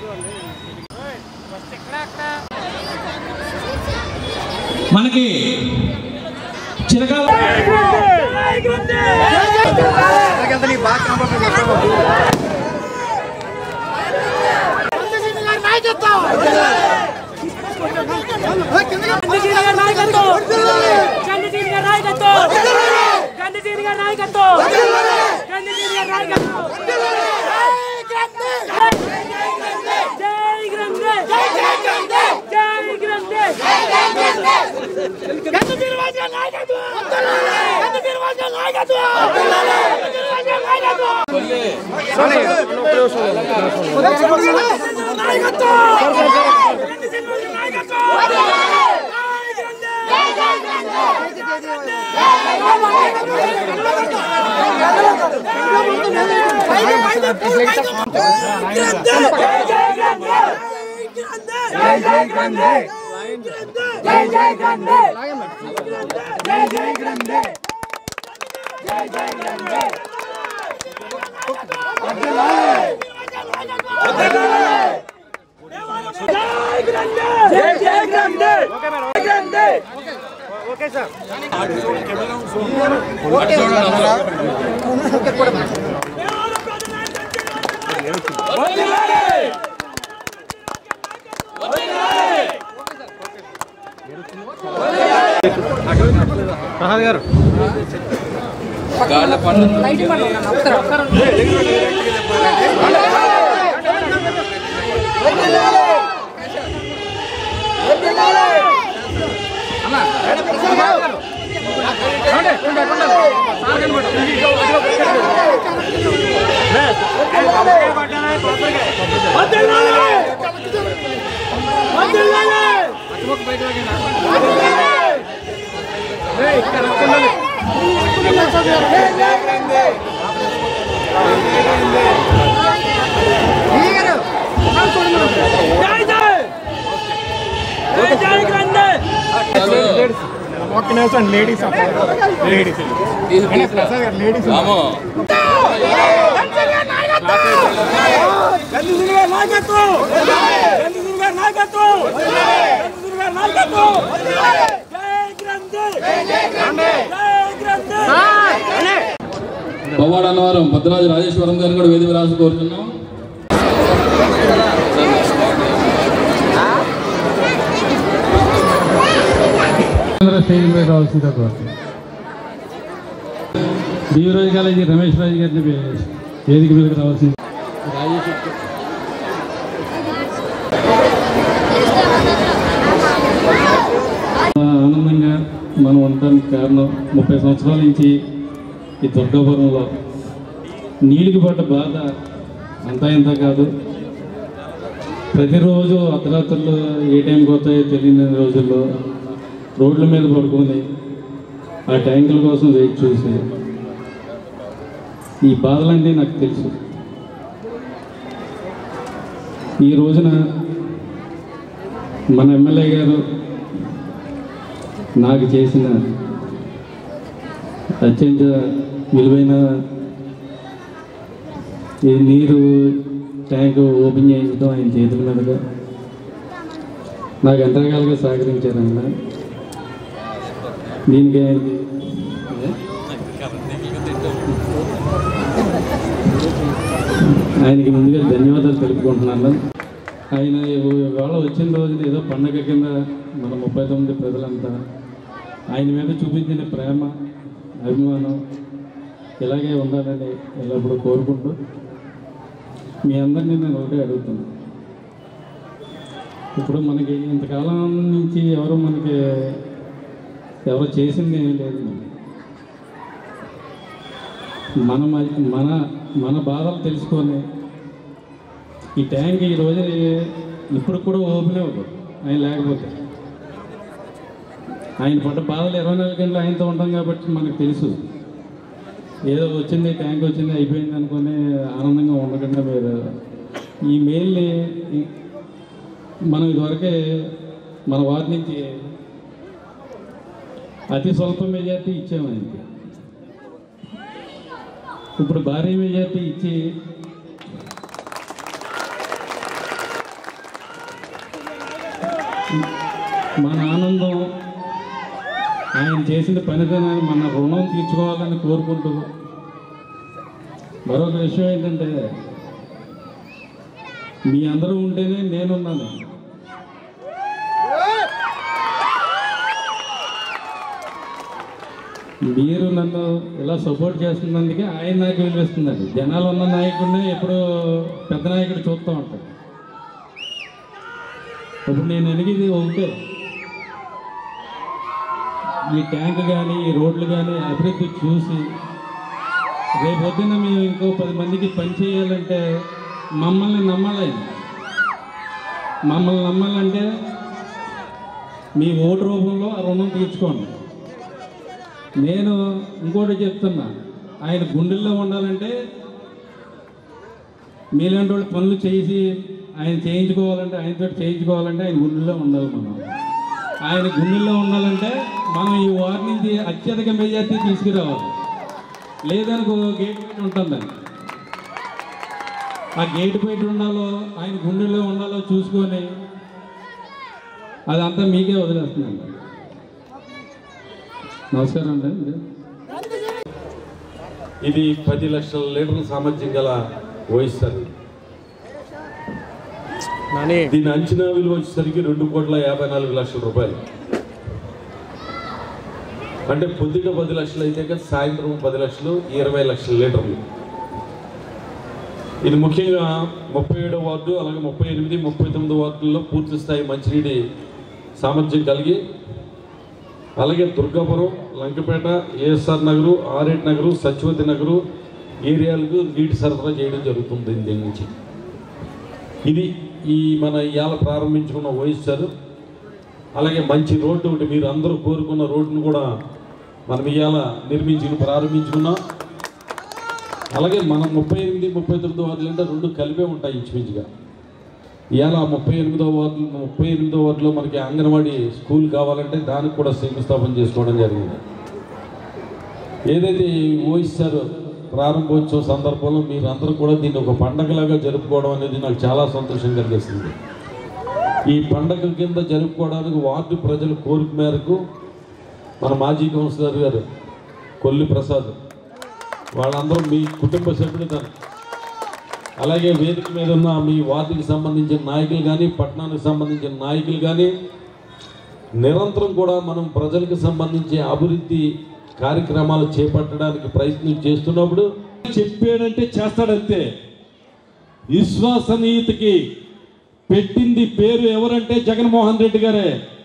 మనకి చిరకాల ఒక్క నిమిషం ladies ladies Prasad garu ladies Pavvada Annavaram Bhadraju Rajeswaram గారిని కూడా వేదిక రాసి కోరుతున్నాం స్టేజ్ మీద రావాల్సిందిగా కోరుతున్నాను బీవరాజు కాలేజీ రమేష్ రాజు గారిని వే- వేదిక మీదకి రావాల్సింది చాలా ఆనందంగా మనం ఉండడానికి కారణం ముప్పై సంవత్సరాల నుంచి ఈ దుర్గాపురంలో నీళ్ళకి పడ్డ బాధ అంతా ఇంత కాదు ప్రతిరోజు అర్ధరాత్రులు ఏ టైంకి వస్తాయో తెలియని రోజుల్లో రోడ్ల మీద పడుకొని ఆ ట్యాంకుల కోసం వెయిట్ చూసి ఈ బాధలన్నీ నాకు తెలుసు ఈ రోజున మన ఎమ్మెల్యే గారు నాకు చేసిన అత్యంత విలువైన ఈ నీరు ట్యాంక్ ఓపెన్ చేయించడం ఆయన చేతుల మీదుగా నాకు ఎంతగాలుగా సహకరించారు ఆయన దీనికి ఆయనకి ఆయనకి ముందుగా ధన్యవాదాలు తెలుపుకుంటున్నాను ఆయన ఇవాళ వచ్చిన రోజున ఏదో పండగ కింద మన ముప్పై తొమ్మిది ప్రజలంతా ఆయన మీద చూపించిన ప్రేమ అభిమానం ఇలాగే ఉండాలని ఎల్లప్పుడూ కోరుకుంటూ మీ అందరినీ నేను ఒకటే అడుగుతున్నాను ఇప్పుడు మనకి ఇంతకాలం నుంచి ఎవరు మనకి ఎవరు చేసింది ఏమీ లేదు మనకి. మన మ- మన మన బాధలు తెలుసుకొని ఈ ట్యాంక్ ఈ రోజు ఇప్పుడు కూడా ఓపెన్ అవ్వదు ఆయన లేకపోతే ఆయన పడ్డ బాధలు ఇరవై నాలుగు గంటలు ఆయనతో ఉంటాం కాబట్టి మనకు తెలుసు ఏదో వచ్చింది ట్యాంక్ వచ్చింది అయిపోయింది అనుకుని ఆనందంగా ఉండకుండా మీరు ఈ మెయిల్ని మనం ఇదివరకే మన వారి నుంచి అతి స్వల్ప మెజార్టీ ఇచ్చాము ఆయనకి ఇప్పుడు భారీ మెజార్టీ ఇచ్చి మన ఆనందం ఆయన చేసిన పనితనాన్ని మన రుణం తీర్చుకోవాలని కోరుకుంటూ మరొక విషయం ఏంటంటే మీ అందరూ ఉంటేనే నేనున్నాను మీరు నన్ను ఇలా సపోర్ట్ చేస్తున్నందుకే ఆయన నాకు వినిపిస్తుందండి జనాలు ఉన్న నాయకుడినే ఎప్పుడు పెద్ద నాయకుడు చూస్తూ ఉంటాడు ఇప్పుడు నేను అడిగేది ఒకటే ఈ ట్యాంక్ కానీ ఈ రోడ్లు కానీ అభివృద్ధి చూసి రేపు పొద్దున్న మేము ఇంకో పది మందికి పని చేయాలంటే మమ్మల్ని నమ్మాలి మమ్మల్ని నమ్మాలంటే మీ ఓటు రూపంలో ఆ రుణం తీర్చుకోండి నేను ఇంకోటి చెప్తున్నా ఆయన గుండెల్లో ఉండాలంటే మీలాంటి వాళ్ళు పనులు చేసి ఆయన చేయించుకోవాలంటే ఆయనతో చేయించుకోవాలంటే ఆయన గుండెల్లో ఉండాలి మనం ఆయన గుండెల్లో ఉండాలంటే మనం ఈ వారి నుంచి అత్యధిక మెజార్టీ తీసుకురావాలి లేదనుకో గేట్ పెట్టి ఉంటుంది ఆ గేట్ పెట్టి ఉండాలో ఆయన గుండెల్లో ఉండాలో చూసుకొని అదంతా మీకే వదిలేస్తున్నాను నమస్కారం అండి ఇది పది లక్షల లీటర్ల సామర్థ్యం గల వహిస్తారు నాని దీని అంచనా విలువ వచ్చేసరికి రెండు కోట్ల యాభై నాలుగు లక్షల రూపాయలు అంటే పొద్దుట పది లక్షలు అయితే కదా సాయంత్రం పది లక్షలు ఇరవై లక్షల లీటర్లు ఇది ముఖ్యంగా ముప్పై ఏడో వార్డు అలాగే ముప్పై ఎనిమిది ముప్పై తొమ్మిది వార్డుల్లో పూర్తి స్థాయి మంచినీటి సామర్థ్యం కలిగి అలాగే దుర్గాపురం లంకపేట ఏఎస్ఆర్ నగరు ఆర్ఎట్ నగరు సత్యవతి నగరు ఏరియాలకు నీటి సరఫరా చేయడం జరుగుతుంది దీని నుంచి ఇది ఈ మన ఇవాళ ప్రారంభించుకున్న వైఎస్ఆర్ అలాగే మంచి రోడ్డు ఒకటి మీరు అందరూ కోరుకున్న రోడ్డును కూడా మనం ఇవాళ నిర్మించి ప్రారంభించుకున్నాం అలాగే మనం ముప్పై ఎనిమిది ముప్పై తొమ్మిదో వార్డులు అంటే రెండు కలిపే ఉంటాయి ఇంచుమించుగా ఇవాళ ముప్పై ఎనిమిదో వార్డు ముప్పై ఎనిమిదో వార్డులో మనకి అంగన్వాడీ స్కూల్ కావాలంటే దానికి కూడా శంకుస్థాపన చేసుకోవడం జరిగింది ఏదైతే ఈ ఓయిస్తారు ప్రారంభోత్సవ సందర్భంలో మీరు అందరూ కూడా దీన్ని ఒక పండగలాగా జరుపుకోవడం అనేది నాకు చాలా సంతోషం కలిగిస్తుంది ఈ పండగ కింద జరుపుకోవడానికి వార్డు ప్రజల కోరిక మేరకు మన మాజీ కౌన్సిలర్ గారు కొల్లి ప్రసాద్ వాళ్ళందరూ మీ కుటుంబ సభ్యులు తను అలాగే వేదిక మీద ఉన్న మీ వార్డుకి సంబంధించిన నాయకులు కానీ పట్టణానికి సంబంధించిన నాయకులు కానీ నిరంతరం కూడా మనం ప్రజలకు సంబంధించి అభివృద్ధి కార్యక్రమాలు చేపట్టడానికి ప్రయత్నం చేస్తున్నప్పుడు చెప్పాడంటే చేస్తాడంతే విశ్వసనీయతకి పెట్టింది పేరు ఎవరంటే జగన్మోహన్ రెడ్డి గారే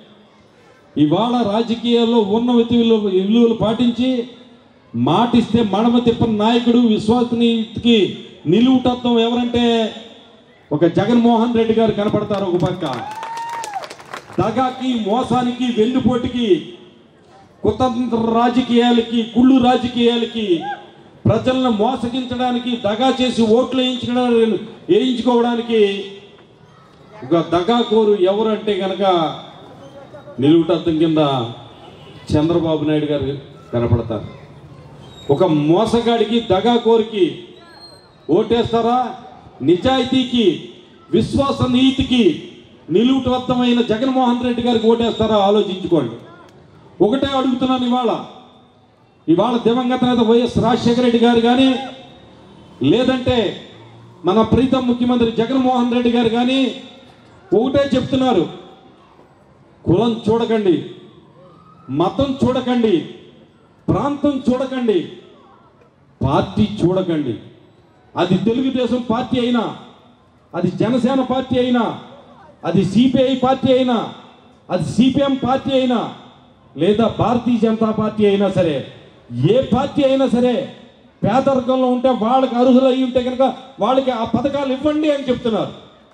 ఇవాళ రాజకీయాల్లో ఉన్న విలువలు విలువలు పాటించి మాటిస్తే మడమ తిప్పని నాయకుడు విశ్వసనీయతకి నిలువుటత్వం ఎవరంటే ఒక జగన్మోహన్ రెడ్డి గారు కనపడతారు ఒక పక్క దగాకి మోసానికి వెన్నుపోటుకి కుతంత్ర రాజకీయాలకి కుళ్ళు రాజకీయాలకి ప్రజలను మోసగించడానికి దగా చేసి ఓట్లు వేయించడానికి వేయించుకోవడానికి ఒక దగాకోరు ఎవరంటే కనుక నిలువుటద్దం కింద చంద్రబాబు నాయుడు గారు కనపడతారు ఒక మోసగాడికి దగాకోరికి ఓటేస్తారా నిజాయితీకి విశ్వసనీతికి నిలువుటద్దమైన జగన్మోహన్ రెడ్డి గారికి ఓటేస్తారా ఆలోచించుకోండి ఒకటే అడుగుతున్నాను ఇవాళ ఇవాళ దివంగత నేత వైఎస్ రాజశేఖర రెడ్డి గారు కానీ లేదంటే మన ప్రీతం ముఖ్యమంత్రి జగన్మోహన్ రెడ్డి గారు కానీ ఒకటే చెప్తున్నారు కులం చూడకండి మతం చూడకండి ప్రాంతం చూడకండి పార్టీ చూడకండి అది తెలుగుదేశం పార్టీ అయినా అది జనసేన పార్టీ అయినా అది సిపిఐ పార్టీ అయినా అది సిపిఎం పార్టీ అయినా లేదా భారతీయ జనతా పార్టీ అయినా సరే ఏ పార్టీ అయినా సరే పేదరికంలో ఉంటే వాళ్ళకి అర్హులు అయి ఉంటే కనుక వాళ్ళకి ఆ పథకాలు ఇవ్వండి అని చెప్తున్నారు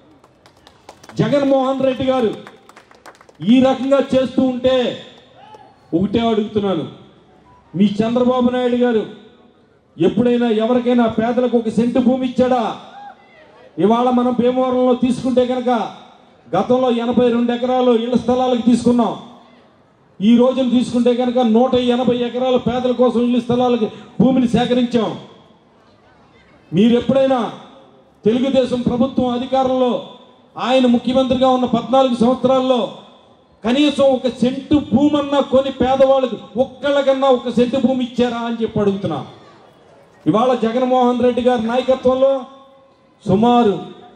జగన్మోహన్ రెడ్డి గారు ఈ రకంగా చేస్తూ ఉంటే ఒకటే అడుగుతున్నాను మీ చంద్రబాబు నాయుడు గారు ఎప్పుడైనా ఎవరికైనా పేదలకు ఒక సెంటు భూమి ఇచ్చాడా ఇవాళ మనం భీమవరంలో తీసుకుంటే కనుక గతంలో ఎనభై రెండు ఎకరాలు ఇళ్ల స్థలాలకు తీసుకున్నాం ఈ రోజున తీసుకుంటే కనుక నూట ఎనభై ఎకరాల పేదల కోసం ఇళ్ల స్థలాలకు భూమిని సేకరించాం మీరు ఎప్పుడైనా తెలుగుదేశం ప్రభుత్వం అధికారంలో ఆయన ముఖ్యమంత్రిగా ఉన్న పద్నాలుగు సంవత్సరాల్లో కనీసం ఒక సెంటు భూమన్నా కొని పేదవాళ్ళకి ఒక్కళ్ళకన్నా ఒక సెంటు భూమి ఇచ్చారా అని చెప్పి అడుగుతున్నా ఇవాళ జగన్మోహన్ రెడ్డి గారి నాయకత్వంలో సుమారు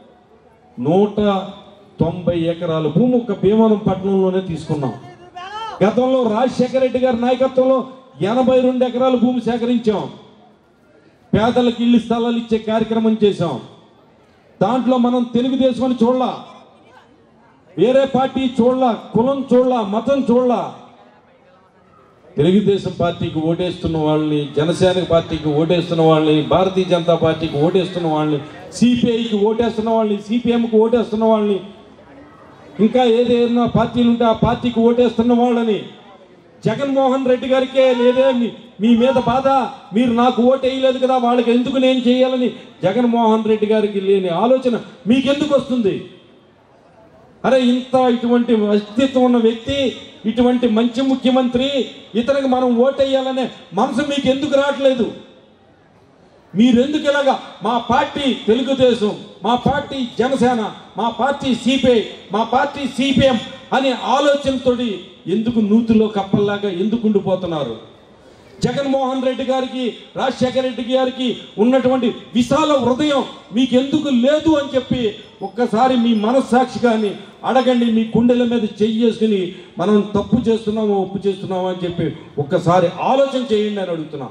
నూట తొంభై ఎకరాల భూమి ఒక భీమవరం పట్టణంలోనే తీసుకున్నాం గతంలో రాజశేఖర రెడ్డి గారి నాయకత్వంలో ఎనభై రెండు ఎకరాల భూమి సేకరించాం పేదలకు ఇల్లు స్థలాలు ఇచ్చే కార్యక్రమం చేశాం దాంట్లో మనం తెలుగుదేశం అని చూడలా వేరే పార్టీ చూడలా కులం చూడలా మతం చూడలా తెలుగుదేశం పార్టీకి ఓటేస్తున్న వాళ్ళని జనసేన పార్టీకి ఓటేస్తున్న వాళ్ళని భారతీయ జనతా పార్టీకి ఓటేస్తున్న వాళ్ళని సిపిఐకి ఓటేస్తున్న వాళ్ళని సిపిఎంకి ఓటేస్తున్న వాళ్ళని ఇంకా ఏదైనా పార్టీలు ఉంటే ఆ పార్టీకి ఓటేస్తున్న వాళ్ళని జగన్మోహన్ రెడ్డి గారికే లేదే మీ- మీ మీద బాధ మీరు నాకు ఓటు వేయలేదు కదా వాళ్ళకి ఎందుకు నేను చేయాలని జగన్మోహన్ రెడ్డి గారికి లేని ఆలోచన మీకెందుకు వస్తుంది అరే ఇంత ఇటువంటి అస్తిత్వం ఉన్న వ్యక్తి ఇటువంటి మంచి ముఖ్యమంత్రి ఇతనికి మనం ఓటేయాలనే మనసు మీకు ఎందుకు రావట్లేదు మీరెందుకు ఇలాగా మా పార్టీ తెలుగుదేశం మా పార్టీ జనసేన మా పార్టీ సిపిఐ మా పార్టీ సిపిఎం అనే ఆలోచనతోటి ఎందుకు నూతులో కప్పల్లాగా ఎందుకు ఉండిపోతున్నారు జగన్మోహన్ రెడ్డి గారికి రాజశేఖర రెడ్డి గారికి ఉన్నటువంటి విశాల హృదయం మీకు ఎందుకు లేదు అని చెప్పి ఒక్కసారి మీ మనస్సాక్షి కానీ అడగండి మీ గుండెల మీద చెయ్యేసుకుని మనం తప్పు చేస్తున్నామో ఒప్పు చేస్తున్నామో అని చెప్పి ఒక్కసారి ఆలోచన చేయండి అని అడుగుతున్నా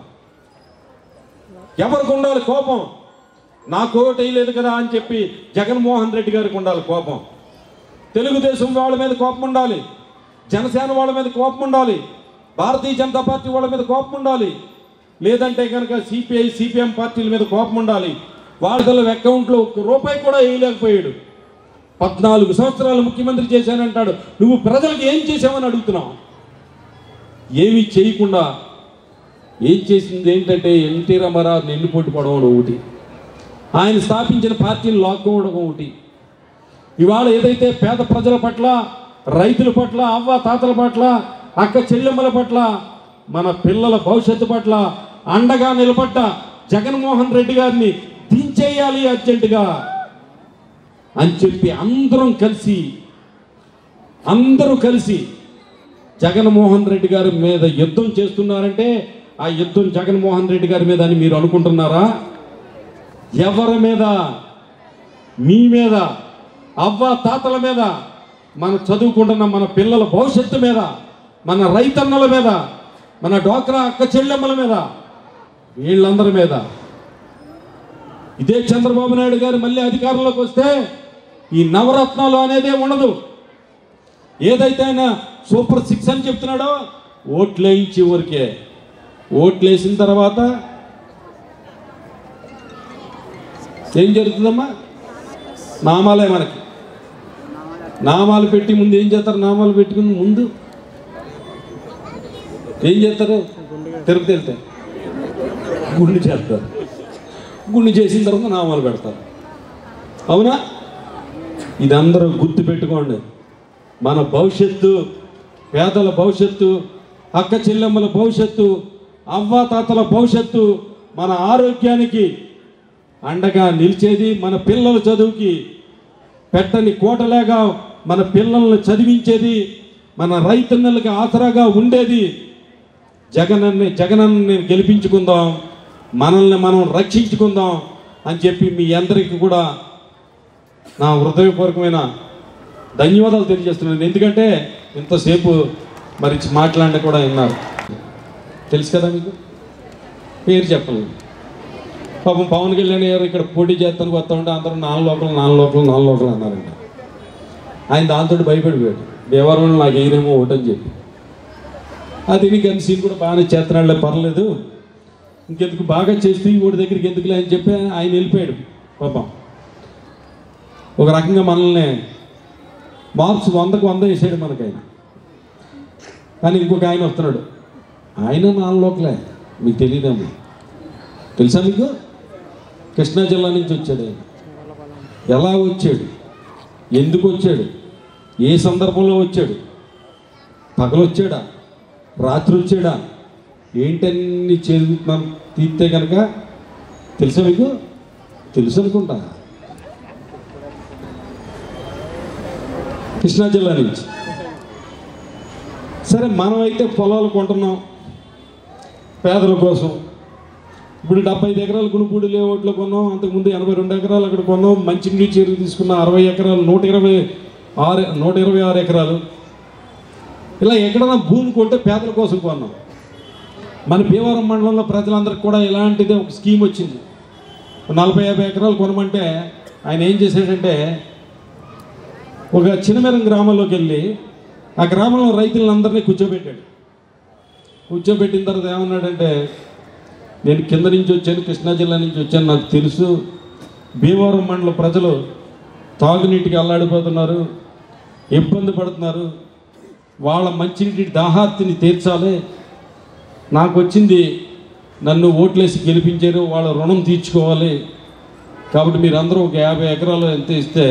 ఎవరికి ఉండాలి కోపం నాకు ఓటు వేయలేదు కదా అని చెప్పి జగన్మోహన్ రెడ్డి గారికి ఉండాలి కోపం తెలుగుదేశం వాళ్ళ మీద కోపం ఉండాలి జనసేన వాళ్ళ మీద కోపం ఉండాలి భారతీయ జనతా పార్టీ వాళ్ళ మీద కోపం ఉండాలి లేదంటే కనుక సిపిఐ సిపిఎం పార్టీల మీద కోపం ఉండాలి వాళ్ళ అకౌంట్లో ఒక్క రూపాయి కూడా వేయలేకపోయాడు పద్నాలుగు సంవత్సరాలు ముఖ్యమంత్రి చేశానంటాడు నువ్వు ప్రజలకు ఏం చేసావని అడుగుతున్నావు ఏమీ చేయకుండా ఏం చేసింది ఏంటంటే ఎన్టీ రామారావు ఎన్నుపోటు పడవడం ఒకటి ఆయన స్థాపించిన పార్టీని లాక్కోవడం ఒకటి ఇవాళ ఏదైతే పేద ప్రజల పట్ల రైతుల పట్ల అవ్వ తాతల పట్ల అక్క చెల్లెమ్మల పట్ల మన పిల్లల భవిష్యత్తు పట్ల అండగా నిలబడ్డ జగన్మోహన్ రెడ్డి గారిని దించేయాలి అర్జెంటుగా అని చెప్పి అందరం కలిసి అందరూ కలిసి జగన్మోహన్ రెడ్డి గారి మీద యుద్ధం చేస్తున్నారంటే ఆ యుద్ధం జగన్మోహన్ రెడ్డి గారి మీద అని మీరు అనుకుంటున్నారా ఎవరి మీద మీ మీద అవ్వ తాతల మీద మన చదువుకుంటున్న మన పిల్లల భవిష్యత్తు మీద మన రైతన్నల మీద మన డోక్రా అక్క చెల్లెమ్మల మీద వీళ్ళందరి మీద ఇదే చంద్రబాబు నాయుడు గారు మళ్ళీ అధికారంలోకి వస్తే ఈ నవరత్నాలు అనేదే ఉండదు ఏదైతే ఆయన సూపర్ సిక్స్ అని చెప్తున్నాడో ఓట్లు వేయించి ఊరికే ఓట్లు వేసిన తర్వాత ఏం జరుగుతుందమ్మా నామాలే మనకి నామాలు పెట్టి ముందు ఏం చేస్తారు నామాలు పెట్టుకుని ముందు ఏం చేస్తారు తిరుపతి వెళ్తే గుండు చేస్తారు గుండు చేసిన తర్వాత నామాలు పెడతారు అవునా ఇది అందరూ గుర్తు పెట్టుకోండి మన భవిష్యత్తు పేదల భవిష్యత్తు అక్క చెల్లెమ్మల భవిష్యత్తు అవ్వాతాతల భవిష్యత్తు మన ఆరోగ్యానికి అండగా నిలిచేది మన పిల్లల చదువుకి పెట్టని కోటలేగా మన పిల్లల్ని చదివించేది మన రైతన్నలకి ఆసరాగా ఉండేది జగనన్ని జగనన్ని గెలిపించుకుందాం మనల్ని మనం రక్షించుకుందాం అని చెప్పి మీ అందరికీ కూడా నా హృదయపూర్వకమైన ధన్యవాదాలు తెలియజేస్తున్నాను ఎందుకంటే ఇంతసేపు మరి మాట్లాడిన కూడా విన్నారు తెలుసు కదా మీకు పేరు చెప్పలేదు పాపం పవన్ కళ్యాణ్ గారు ఇక్కడ పోటీ చేస్తానికి వస్తా ఉంటే అందరూ నాలుగు లోకలు నాలుగు లోకలు నాలుగు లోకలు అన్నారంట ఆయన దాంతో భయపడిపోయాడు దేవరంలో నాకు ఏదేమో ఒకటని చెప్పి అది నీకు అని సీన్ కూడా బాగానే చేస్తున్నాడులే పర్లేదు ఇంకెందుకు బాగా చేస్తే ఇంకోటి దగ్గరికి ఎందుకులే అని చెప్పి ఆయన వెళ్ళిపోయాడు పాపం ఒక రకంగా మనల్ని మార్క్స్ వందకు వంద వేసాడు మనకి ఆయన కానీ ఇంకొక ఆయన వస్తున్నాడు ఆయన నాలుగు లోకలే మీకు తెలియదేమో తెలుసా మీకు కృష్ణా జిల్లా నుంచి వచ్చాడు ఆయన ఎలా వచ్చాడు ఎందుకు వచ్చాడు ఏ సందర్భంలో వచ్చాడు పగలు వచ్చాడా రాత్రి వచ్చాడా ఏంటన్ని చేరుతున్నాను తీస్తే కనుక తెలుసా మీకు తెలుసు అనుకుంటా కృష్ణా జిల్లా నుంచి సరే మనమైతే పొలాలు కొంటున్నాం పేదల కోసం ఇప్పుడు డెబ్బై ఐదు ఎకరాలు గుణపూడి లేఅవుట్లో కొన్నాం అంతకుముందు ఎనభై రెండు ఎకరాలు అక్కడ కొన్నాం మంచినీటి చెరువు తీసుకున్న అరవై ఎకరాలు నూట ఇరవై ఆరు నూట ఇరవై ఆరు ఎకరాలు ఇలా ఎక్కడైనా భూమి కొంటే పేదల కోసం కొన్నాం మన భీమవరం మండలంలో ప్రజలందరికీ కూడా ఇలాంటిదే ఒక స్కీమ్ వచ్చింది నలభై యాభై ఎకరాలు కొనమంటే ఆయన ఏం చేశాడంటే ఒక చిన్నమెరం గ్రామంలోకి వెళ్ళి ఆ గ్రామంలో రైతులందరినీ కూర్చోబెట్టాడు కూర్చోబెట్టిన తర్వాత ఏమన్నాడంటే నేను కింద నుంచి వచ్చాను కృష్ణా జిల్లా నుంచి వచ్చాను నాకు తెలుసు భీమవరం మండల ప్రజలు తాగునీటికి అల్లాడిపోతున్నారు ఇబ్బంది పడుతున్నారు వాళ్ళ మంచినీటి దాహార్తిని తీర్చాలి నాకు వచ్చింది నన్ను ఓట్లేసి గెలిపించారు వాళ్ళ రుణం తీర్చుకోవాలి కాబట్టి మీరందరూ ఒక యాభై ఎకరాలు ఎంత ఇస్తే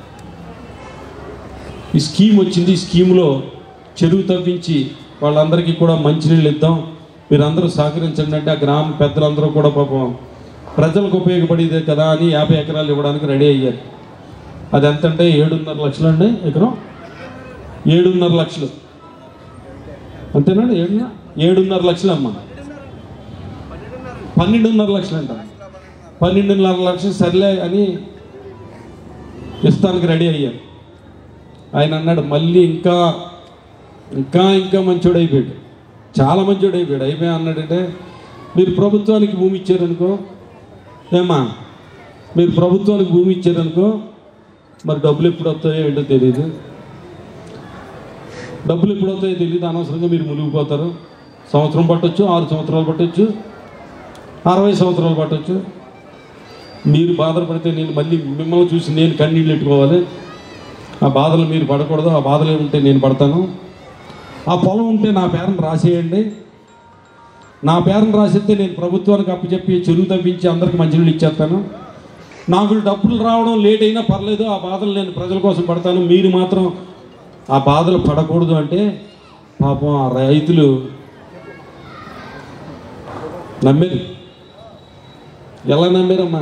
ఈ స్కీమ్ వచ్చింది ఈ స్కీమ్లో చెరువు తవ్వించి వాళ్ళందరికీ కూడా మంచినీళ్ళు ఇద్దాం మీరందరూ సహకరించండి అంటే ఆ గ్రామ పెద్దలందరూ కూడా పాపం ప్రజలకు ఉపయోగపడేదే కదా అని యాభై ఎకరాలు ఇవ్వడానికి రెడీ అయ్యారు అది ఎంత అంటే ఏడున్నర లక్షలు అండి ఎకరం ఏడున్నర లక్షలు అంతేనండి ఏడున్నర ఏడున్నర లక్షలు అమ్మ పన్నెండున్నర లక్షలు అంట పన్నెండున్నర లక్షలు సర్లే అని ఇస్తానికి రెడీ అయ్యారు ఆయన అన్నాడు మళ్ళీ ఇంకా ఇంకా ఇంకా మంచోడు అయిపోయాడు చాలా మంచోడు అయిపోయాడు అయిపోయా అన్నాడంటే మీరు ప్రభుత్వానికి భూమి ఇచ్చారనుకో ఏమా మీరు ప్రభుత్వానికి భూమి ఇచ్చారనుకో మరి డబ్బులు ఎప్పుడు వస్తాయో ఏంటో తెలియదు డబ్బులు ఎప్పుడు వస్తాయో తెలియదు అనవసరంగా మీరు మునిగిపోతారు సంవత్సరం పట్టొచ్చు ఆరు సంవత్సరాలు పట్టొచ్చు అరవై సంవత్సరాలు పట్టొచ్చు మీరు బాధపడితే నేను మళ్ళీ మిమ్మల్ని చూసి నేను కన్నీళ్ళు పెట్టుకోవాలి ఆ బాధలు మీరు పడకూడదు ఆ బాధలు ఉంటే నేను పడతాను ఆ పొలం ఉంటే నా పేరును రాసేయండి నా పేరును రాసిస్తే నేను ప్రభుత్వానికి అప్పచెప్పి చెరువు తవ్వించి అందరికి మంచినీళ్ళు ఇచ్చేస్తాను నాకు డబ్బులు రావడం లేట్ అయినా పర్లేదు ఆ బాధలు నేను ప్రజల కోసం పడతాను మీరు మాత్రం ఆ బాధలు పడకూడదు అంటే పాపం ఆ రైతులు నమ్మారు ఎలా నమ్మారమ్మా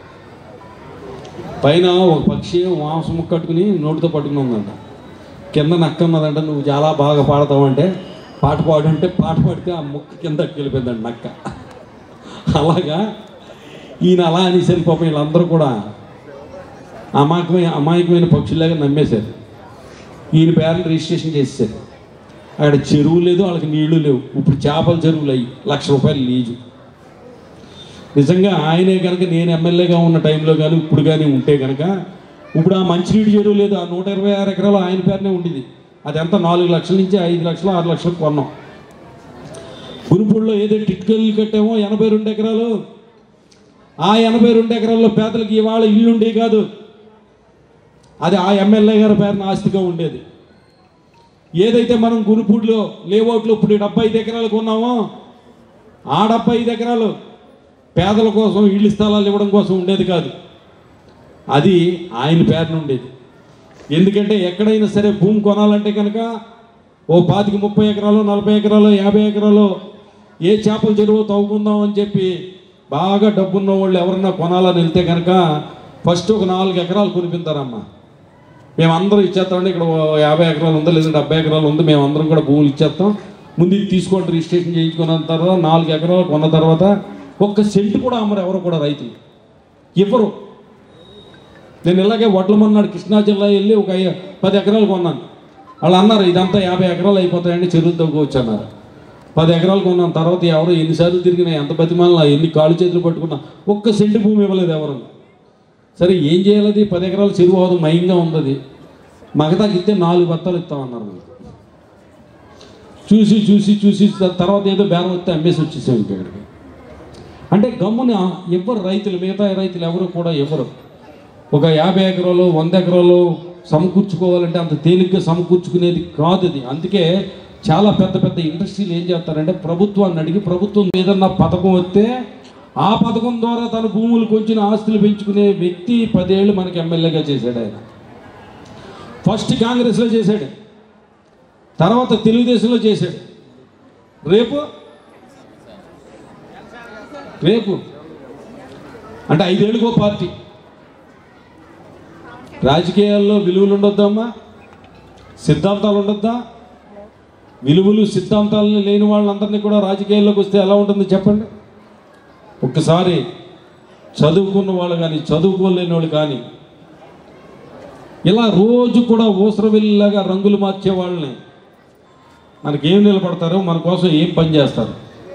పైన ఒక పక్షి మాంసం ముక్క కట్టుకుని నోటితో పట్టుకుని ఉందంట కింద నక్క ఉన్నదంట నువ్వు చాలా బాగా పాడతావు అంటే పాట పాడంటే పాట పాడితే ఆ ముక్క కింద వెళ్ళిపోయిందంట నక్క అలాగా ఈయన అలా అనేసరి పాపం వీళ్ళందరూ కూడా అమాయకమైన అమాయకమైన పక్షుల్లాగా నమ్మేశారు ఈయన పేరుని రిజిస్ట్రేషన్ చేసేసారు అక్కడ చెరువు లేదు వాళ్ళకి నీళ్లు లేవు ఇప్పుడు చేపల చెరువులు అయ్యి లక్ష రూపాయలు లీజు నిజంగా ఆయనే కనుక నేను ఎమ్మెల్యేగా ఉన్న టైంలో కానీ ఇప్పుడు కానీ ఉంటే కనుక ఇప్పుడు ఆ మంచినీటి చెరువు లేదు ఆ నూట ఇరవై ఆరు ఎకరాలు ఆయన పేరునే ఉండేది అది ఎంత నాలుగు లక్షల నుంచి ఐదు లక్షలు ఆరు లక్షలు కొన్నాం గురుపూడిలో ఏదో టిట్కల్లు కట్టామో ఎనభై రెండు ఎకరాలు ఆ ఎనభై రెండు ఎకరాల్లో పేదలకు ఇవాళ ఇల్లు ఉండే కాదు అది ఆ ఎమ్మెల్యే గారి పేరున ఆస్తిగా ఉండేది ఏదైతే మనం గురుపూడిలో లేఅవుట్లో ఇప్పుడు డెబ్బై ఐదు ఎకరాలు కొన్నామో ఆ డెబ్బై ఐదు ఎకరాలు పేదల కోసం ఇళ్ళు స్థలాలు ఇవ్వడం కోసం ఉండేది కాదు అది ఆయన పేరున ఉండేది ఎందుకంటే ఎక్కడైనా సరే భూమి కొనాలంటే కనుక ఓ పాతిక ముప్పై ఎకరాలు నలభై ఎకరాలు యాభై ఎకరాలు ఏ చేపల చెరువు తవ్వుకుందాం అని చెప్పి బాగా డబ్బున్న వాళ్ళు ఎవరన్నా కొనాలని వెళ్తే కనుక ఫస్ట్ ఒక నాలుగు ఎకరాలు కొనిపించారమ్మా మేమందరం ఇచ్చేస్తామండి ఇక్కడ ఓ యాభై ఎకరాలు ఉందా లేదా డెబ్బై ఎకరాలు ఉంది మేమందరం కూడా భూములు ఇచ్చేస్తాం ముందు ఇది తీసుకోండి రిజిస్ట్రేషన్ చేయించుకున్న తర్వాత నాలుగు ఎకరాలు కొన్న తర్వాత ఒక్క సెంటు కూడా అమ్మరు ఎవరు కూడా రైతులు ఇవ్వరు నేను ఇలాగే వడ్లమన్నాడు కృష్ణా జిల్లా వెళ్ళి ఒక ఐ- పది ఎకరాలు కొన్నాను వాళ్ళు అన్నారు ఇదంతా యాభై ఎకరాలు అయిపోతాయండి చెరువు తగ్గువచ్చు అన్నారు పది ఎకరాలు కొన్నాను తర్వాత ఎవరు ఎన్నిసార్లు తిరిగినా ఎంత బతిమాలినా ఎన్ని కాళ్ళు చేతులు పట్టుకున్నా ఒక్క సెంటు భూమి ఇవ్వలేదు ఎవరు సరే ఏం చేయాలి అది పది ఎకరాలు చెరువు అవదు మయంగా ఉంది మగతాకి ఇస్తే నాలుగు బత్తాలు ఇస్తామన్నారు మనకు చూసి చూసి చూసి తర్వాత ఏదో బేరం వస్తే అమ్మేసి వచ్చేసాం ఇంక ఇక్కడికి అంటే గమ్మున ఎవ్వరు రైతులు మిగతా రైతులు ఎవరు కూడా ఎవరు ఒక యాభై ఎకరాలు వంద ఎకరాలు సమకూర్చుకోవాలంటే అంత తేలిగ్గా సమకూర్చుకునేది కాదు అది అందుకే చాలా పెద్ద పెద్ద ఇండస్ట్రీలు ఏం చేస్తారంటే ప్రభుత్వాన్ని అడిగి ప్రభుత్వం ఏదన్నా పథకం వస్తే ఆ పథకం ద్వారా తన భూములు కొంచెం ఆస్తులు పెంచుకునే వ్యక్తి పదేళ్ళు మనకి ఎమ్మెల్యేగా చేశాడు ఆయన ఫస్ట్ కాంగ్రెస్లో చేశాడు తర్వాత తెలుగుదేశంలో చేశాడు రేపు రేపు అంటే ఐదేళ్ళకో పార్టీ రాజకీయాల్లో విలువలు ఉండొద్దమ్మా సిద్ధాంతాలు ఉండొద్దా విలువలు సిద్ధాంతాలను లేని వాళ్ళందరినీ కూడా రాజకీయాల్లోకి వస్తే ఎలా ఉంటుంది చెప్పండి ఒక్కసారి చదువుకున్న వాళ్ళు కానీ చదువుకోలేని వాళ్ళు కానీ ఇలా రోజు కూడా ఊసరవెల్లిలాగా రంగులు మార్చే వాళ్ళని మనకేం నిలబడతారో మన కోసం ఏం పని చేస్తారు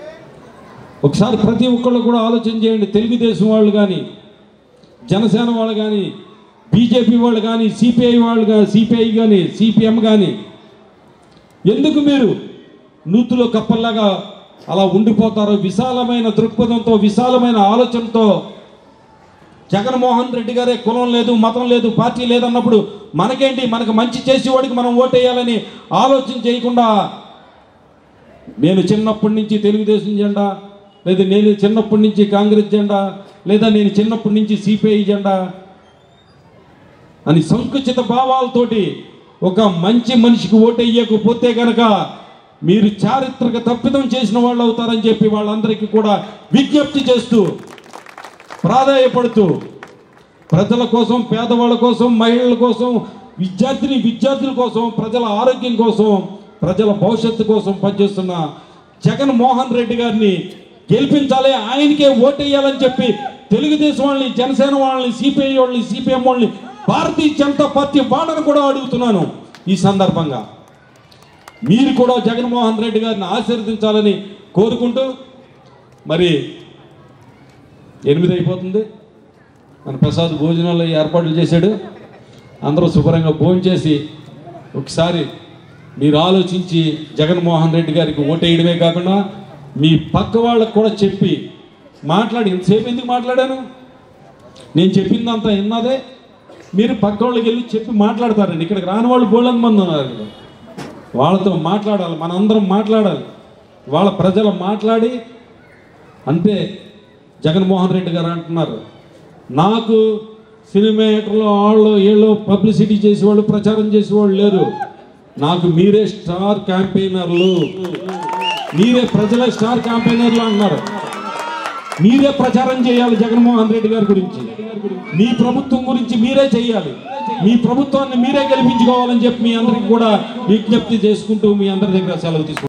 ఒకసారి ప్రతి ఒక్కళ్ళు కూడా ఆలోచన చేయండి తెలుగుదేశం వాళ్ళు కానీ జనసేన వాళ్ళు కానీ బీజేపీ వాళ్ళు కానీ సిపిఐ వాళ్ళు కానీ సిపిఐ కానీ సిపిఎం కానీ ఎందుకు మీరు నూతులో కప్పల్లాగా అలా ఉండిపోతారో విశాలమైన దృక్పథంతో విశాలమైన ఆలోచనతో జగన్మోహన్ రెడ్డి గారే కులం లేదు మతం లేదు పార్టీ లేదన్నప్పుడు మనకేంటి మనకు మంచి చేసేవాడికి మనం ఓటేయాలని ఆలోచన చేయకుండా నేను చిన్నప్పటి నుంచి తెలుగుదేశం జెండా లేదా నేను చిన్నప్పటి నుంచి కాంగ్రెస్ జెండా లేదా నేను చిన్నప్పటి నుంచి సిపిఐ జెండా అని సంకుచిత భావాలతోటి ఒక మంచి మనిషికి ఓటేయకపోతే గనక మీరు చారిత్రక తప్పిదం చేసిన వాళ్ళు అవుతారని చెప్పి వాళ్ళందరికీ కూడా విజ్ఞప్తి చేస్తూ ప్రాధాయపడుతూ ప్రజల కోసం పేదవాళ్ళ కోసం మహిళల కోసం విద్యార్థిని విద్యార్థుల కోసం ప్రజల ఆరోగ్యం కోసం ప్రజల భవిష్యత్తు కోసం పనిచేస్తున్న జగన్ మోహన్ రెడ్డి గారిని గెలిపించాలి ఆయనకే ఓటేయాలని చెప్పి తెలుగుదేశం వాళ్ళని జనసేన వాళ్ళని సిపిఐ వాళ్ళని సిపిఎం వాళ్ళని భారతీయ జనతా పార్టీ వాళ్ళని కూడా అడుగుతున్నాను ఈ సందర్భంగా మీరు కూడా జగన్మోహన్ రెడ్డి గారిని ఆశీర్వదించాలని కోరుకుంటూ మరి ఎనిమిది అయిపోతుంది మన ప్రసాద్ భోజనాలు ఏర్పాట్లు చేశాడు అందరూ శుభ్రంగా భోజనం చేసి ఒకసారి మీరు ఆలోచించి జగన్మోహన్ రెడ్డి గారికి ఓటేయడమే కాకుండా మీ పక్క వాళ్ళకు కూడా చెప్పి మాట్లాడి ఇంతసేపు ఎందుకు మాట్లాడాను నేను చెప్పిందంతా విన్నదే మీరు పక్క వాళ్ళకి వెళ్ళి చెప్పి మాట్లాడతారండి ఇక్కడికి రాని వాళ్ళు బోళ్ళని మంది ఉన్నారు ఇక్కడ వాళ్ళతో మాట్లాడాలి మనందరం మాట్లాడాలి వాళ్ళ ప్రజలు మాట్లాడి అంతే జగన్మోహన్ రెడ్డి గారు అంటున్నారు నాకు సినిమాటర్లో వాళ్ళు వీళ్ళు పబ్లిసిటీ చేసేవాళ్ళు ప్రచారం చేసేవాళ్ళు లేరు నాకు మీరే స్టార్ క్యాంపెయినర్లు మీరే ప్రజలే స్టార్ క్యాంపెయినర్లు అంటున్నారు మీరే ప్రచారం చేయాలి జగన్మోహన్ రెడ్డి గారి గురించి మీ ప్రభుత్వం గురించి మీరే చేయాలి మీ ప్రభుత్వాన్ని మీరే గెలిపించుకోవాలని చెప్పి మీ అందరికి కూడా విజ్ఞప్తి చేసుకుంటూ మీ అందరి దగ్గర సెలవు తీసుకుంటాం